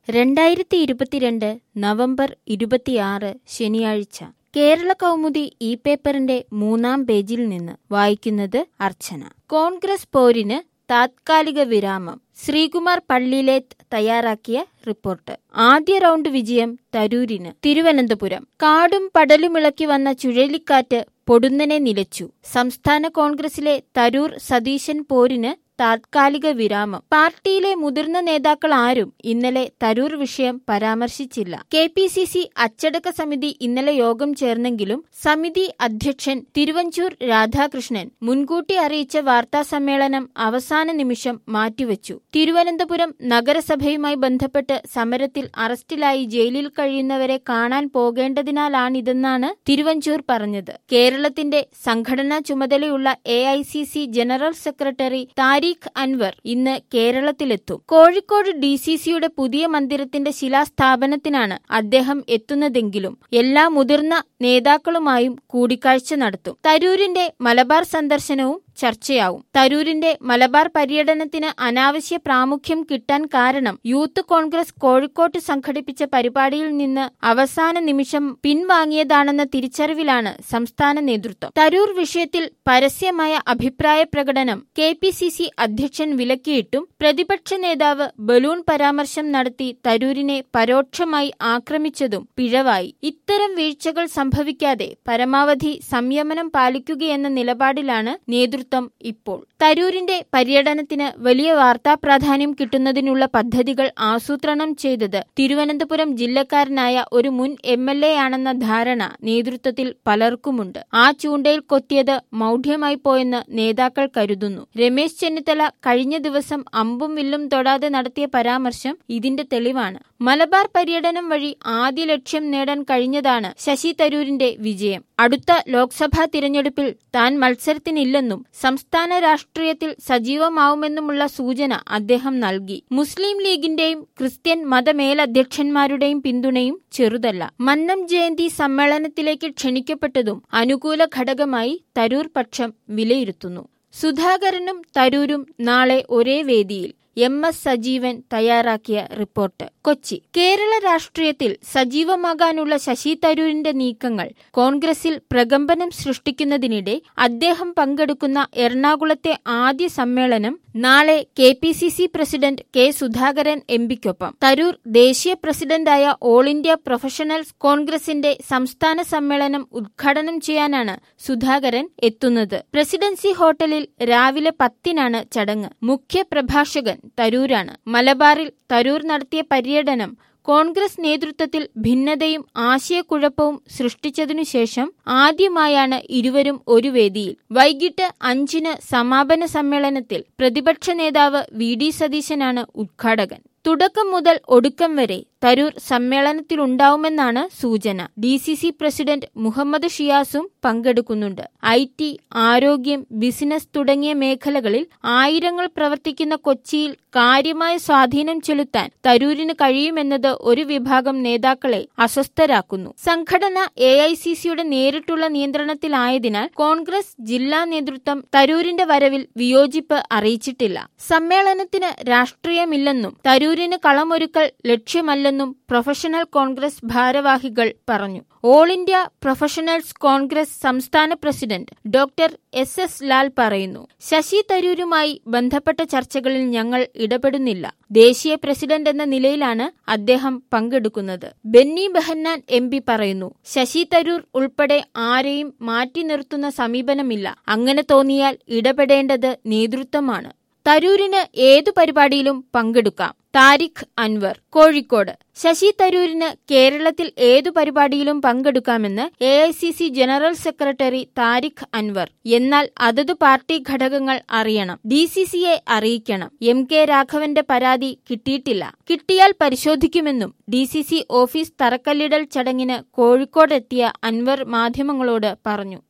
രണ്ടായിരത്തി ഇരുപത്തിരണ്ട് നവംബർ ഇരുപത്തിയാറ് ശനിയാഴ്ച കേരള കൗമുദി ഈ പേപ്പറിന്റെ മൂന്നാം പേജിൽ നിന്ന് വായിക്കുന്നത് അർച്ചന കോൺഗ്രസ് പോരിന് താത്കാലിക വിരാമം ശ്രീകുമാർ പള്ളിയിലേത്ത് തയ്യാറാക്കിയ റിപ്പോർട്ട് ആദ്യ റൗണ്ട് വിജയം തരൂരിന് തിരുവനന്തപുരം കാടും പടലുമിളക്കി വന്ന ചുഴലിക്കാറ്റ് പൊടുന്നനെ നിലച്ചു സംസ്ഥാന കോൺഗ്രസിലെ തരൂർ സതീശൻ പോരിന് താത്കാലിക വിരാമം പാർട്ടിയിലെ മുതിർന്ന നേതാക്കൾ ആരും ഇന്നലെ തരൂർ വിഷയം പരാമർശിച്ചില്ല കെ പി സി സി അച്ചടക്ക സമിതി ഇന്നലെ യോഗം ചേർന്നെങ്കിലും സമിതി അധ്യക്ഷൻ തിരുവഞ്ചൂർ രാധാകൃഷ്ണൻ മുൻകൂട്ടി അറിയിച്ച വാർത്താ സമ്മേളനം അവസാന നിമിഷം മാറ്റിവച്ചു തിരുവനന്തപുരം നഗരസഭയുമായി ബന്ധപ്പെട്ട് സമരത്തിൽ അറസ്റ്റിലായി ജയിലിൽ കഴിയുന്നവരെ കാണാൻ പോകേണ്ടതിനാലാണിതെന്നാണ് തിരുവഞ്ചൂർ പറഞ്ഞത് കേരളത്തിന്റെ സംഘടനാ ചുമതലയുള്ള A general secretary Tariq Anwar ഇന്ന് കേരളത്തിലെത്തും കോഴിക്കോട് ഡി സി സിയുടെ പുതിയ മന്ദിരത്തിന്റെ ശിലാസ്ഥാപനത്തിനാണ് അദ്ദേഹം എത്തുന്നതെങ്കിലും എല്ലാ മുതിർന്ന നേതാക്കളുമായും കൂടിക്കാഴ്ച നടത്തും തരൂരിന്റെ മലബാർ സന്ദർശനവും ചർച്ചയാവും തരൂരിന്റെ മലബാർ പര്യടനത്തിന് അനാവശ്യ പ്രാമുഖ്യം കിട്ടാൻ കാരണം യൂത്ത് കോൺഗ്രസ് കോഴിക്കോട്ട് സംഘടിപ്പിച്ച പരിപാടിയിൽ നിന്ന് അവസാന നിമിഷം പിൻവാങ്ങിയതാണെന്ന തിരിച്ചറിവിലാണ് സംസ്ഥാന നേതൃത്വം തരൂർ വിഷയത്തിൽ പരസ്യമായ അഭിപ്രായ പ്രകടനം കെ പി സി സി അധ്യക്ഷൻ വിലക്കിയിട്ടും പ്രതിപക്ഷ നേതാവ് ബലൂൺ പരാമർശം നടത്തി തരൂരിനെ പരോക്ഷമായി ആക്രമിച്ചതും പിഴവായി ഇത്തരം വീഴ്ചകൾ സംഭവിക്കാതെ പരമാവധി സംയമനം പാലിക്കുകയെന്ന നിലപാടിലാണ് നേതൃത്വം ഇപ്പോൾ തരൂരിന്റെ പര്യടനത്തിന് വലിയ വാർത്താ പ്രാധാന്യം കിട്ടുന്നതിനുള്ള പദ്ധതികൾ ആസൂത്രണം ചെയ്തത് തിരുവനന്തപുരം ജില്ലക്കാരനായ ഒരു മുൻ എം എൽ എ ആണെന്ന ധാരണ നേതൃത്വത്തിൽ പലർക്കുമുണ്ട് ആ ചൂണ്ടയിൽ കൊത്തിയത് മൗഢ്യമായി പോയെന്ന് നേതാക്കൾ കരുതുന്നു രമേശ് ചെന്നിത്തല കഴിഞ്ഞ ദിവസം അമ്പും വില്ലും തൊടാതെ നടത്തിയ പരാമർശം ഇതിന്റെ തെളിവാണ് മലബാർ പര്യടനം വഴി ആദ്യ ലക്ഷ്യം നേടാൻ കഴിഞ്ഞതാണ് ശശി തരൂരിന്റെ വിജയം അടുത്ത ലോക്സഭാ തിരഞ്ഞെടുപ്പിൽ താൻ മത്സരത്തിനില്ലെന്നും സംസ്ഥാന രാഷ്ട്രീയത്തിൽ സജീവമാവുമെന്നുമുള്ള സൂചന അദ്ദേഹം നൽകി മുസ്ലിം ലീഗിന്റെയും ക്രിസ്ത്യൻ മതമേലധ്യക്ഷന്മാരുടെയും പിന്തുണയും ചെറുതല്ല മന്നം ജയന്തി സമ്മേളനത്തിലേക്ക് ക്ഷണിക്കപ്പെട്ടതും അനുകൂല ഘടകമായി തരൂർ പക്ഷം വിലയിരുത്തുന്നു സുധാകരനും തരൂരും നാളെ ഒരേ വേദിയിൽ എം എസ് സജീവൻ തയ്യാറാക്കിയ റിപ്പോർട്ട് കൊച്ചി കേരള രാഷ്ട്രീയത്തിൽ സജീവമാകാനുള്ള ശശി തരൂരിന്റെ നീക്കങ്ങൾ കോൺഗ്രസിൽ പ്രകമ്പനം സൃഷ്ടിക്കുന്നതിനിടെ അദ്ദേഹം പങ്കെടുക്കുന്ന എറണാകുളത്തെ ആദ്യ സമ്മേളനം നാളെ K P C C president K Sudhakaran M പിക്കൊപ്പം തരൂർ ദേശീയ പ്രസിഡന്റായ ഓൾ ഇന്ത്യ പ്രൊഫഷണൽസ് കോൺഗ്രസിന്റെ സംസ്ഥാന സമ്മേളനം ഉദ്ഘാടനം ചെയ്യാനാണ് സുധാകരൻ എത്തുന്നത് പ്രസിഡൻസി ഹോട്ടലിൽ രാവിലെ പത്തിനാണ് ചടങ്ങ് മുഖ്യ പ്രഭാഷകൻ തരൂരാണ് മലബാറിൽ തരൂർ നടത്തിയ പര്യടനം കോൺഗ്രസ് നേതൃത്വത്തിൽ ഭിന്നതയും ആശയക്കുഴപ്പവും സൃഷ്ടിച്ചതിനുശേഷം ആദ്യമായാണ് ഇരുവരും ഒരു വേദിയിൽ വൈകിട്ട് അഞ്ചിന് സമാപന സമ്മേളനത്തിൽ പ്രതിപക്ഷ നേതാവ് വി ഡി സതീശനാണ് ഉദ്ഘാടകൻ തുടക്കം മുതൽ ഒടുക്കം വരെ തരൂർ സമ്മേളനത്തിലുണ്ടാവുമെന്നാണ് സൂചന D C C president Muhammad ഷിയാസും പങ്കെടുക്കുന്നുണ്ട് ഐ ടി ആരോഗ്യം ബിസിനസ് തുടങ്ങിയ മേഖലകളിൽ ആയിരങ്ങൾ പ്രവർത്തിക്കുന്ന കൊച്ചിയിൽ കാര്യമായ സ്വാധീനം ചെലുത്താൻ തരൂരിന് കഴിയുമെന്നത് ഒരു വിഭാഗം നേതാക്കളെ അസ്വസ്ഥരാക്കുന്നു സംഘടന എ ഐ സി സിയുടെ നേരിട്ടുള്ള നിയന്ത്രണത്തിലായതിനാൽ കോൺഗ്രസ് ജില്ലാ നേതൃത്വം തരൂരിന്റെ വരവിൽ വിയോജിപ്പ് അറിയിച്ചിട്ടില്ല സമ്മേളനത്തിന് രാഷ്ട്രീയമില്ലെന്നും തരൂരിന് കളമൊരുക്കൽ ലക്ഷ്യമല്ലെന്നും പ്രൊഫഷണൽ കോൺഗ്രസ് ഭാരവാഹികൾ പറഞ്ഞു ഓൾ ഇന്ത്യ പ്രൊഫഷണൽസ് കോൺഗ്രസ് സംസ്ഥാന president doctor S S Lal പറയുന്നു ശശി തരൂരുമായി ബന്ധപ്പെട്ട ചർച്ചകളിൽ ഞങ്ങൾ ഇടപെടുന്നില്ല ദേശീയ പ്രസിഡന്റ് എന്ന നിലയിലാണ് അദ്ദേഹം പങ്കെടുക്കുന്നത് ബെന്നി ബെഹന്നാൻ എം പി പറയുന്നു ശശി തരൂർ ഉൾപ്പെടെ ആരെയും മാറ്റി നിർത്തുന്ന സമീപനമില്ല അങ്ങനെ തോന്നിയാൽ ഇടപെടേണ്ടത് നേതൃത്വമാണ് തരൂരിന് ഏതു പരിപാടിയിലും പങ്കെടുക്കാം താരിഖ് അൻവർ കോഴിക്കോട് ശശി തരൂരിന് കേരളത്തിൽ ഏതു പരിപാടിയിലും പങ്കെടുക്കാമെന്ന് A general secretary Tariq Anwar എന്നാൽ അതത് പാർട്ടി ഘടകങ്ങൾ അറിയണം ഡി സി സിയെ അറിയിക്കണം എം കെ രാഘവന്റെ പരാതി കിട്ടിയിട്ടില്ല കിട്ടിയാൽ പരിശോധിക്കുമെന്നും ഡി സി സി ഓഫീസ് തറക്കല്ലിടൽ ചടങ്ങിന് കോഴിക്കോടെത്തിയ അൻവർ മാധ്യമങ്ങളോട് പറഞ്ഞു